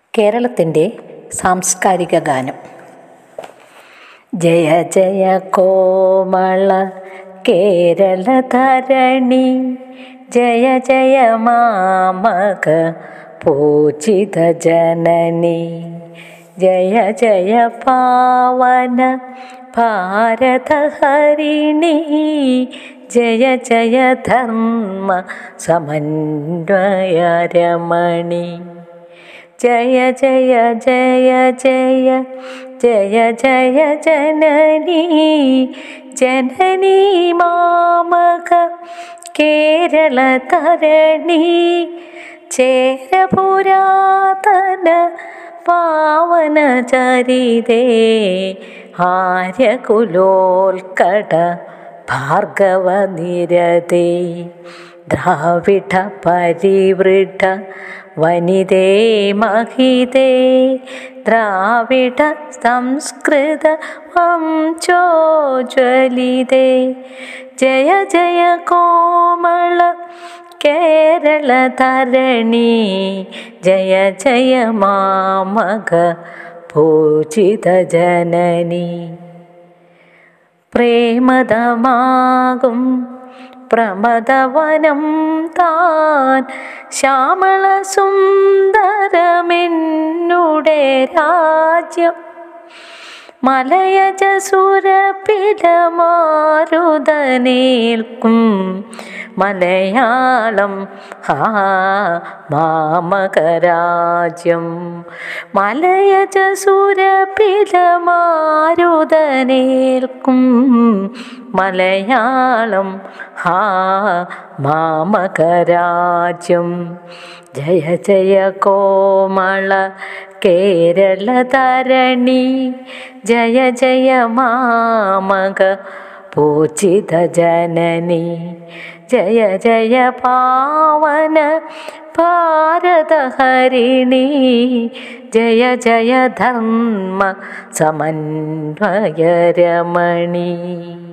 കേരളത്തിൻ്റെ സാംസ്കാരിക ഗാനം ജയ ജയ കോമള കേരളധരണി ജയ ജയ മാമക പൂജിത ജനനി ജയ ജയ പാവന ഭാരതഹരിണി ജയ ജയ ധർമ്മ സമന്വയരമണി ജയ ജയ ജയ ജയ ജയ ജയ ജനനി ജനനി മാമക കേരള തരണി ചേരപുരാതന പാവന ചരിതേ ആര്യകുലോൽക്കട ഭാർഗവ നിരതേ ദ്രാവിഡ പരിവൃഢ വനിതേ മഹിതേ ദ്രാവിഡ സംസ്കൃത വംശോജ്വലിതേ ജയ ജയ കോമള കേരള തരണി ജയ ജയ മാമക പൂജിത ജനനി പ്രേമതമാകും പ്രമദവനം താൻ ശ്യാമള സുന്ദരമെന്നുടെ രാജ്യം മലയജ സുരപിലമാരുതനേൽക്കും മലയാളം ഹാ മാമകരാജ്യം മലയജ സുരപിലമാരുതനേൽക്കും മലയാളം ഹാ മാമകരാജ്യം ജയ ജയ കോമള കേരള തരണി ജയ ജയ മാമക പൂജിത ജനനി ജയ ജയ പാവന ഭാരതഹരിണി ജയ ജയ ധർമ്മ സമന്വയരമണി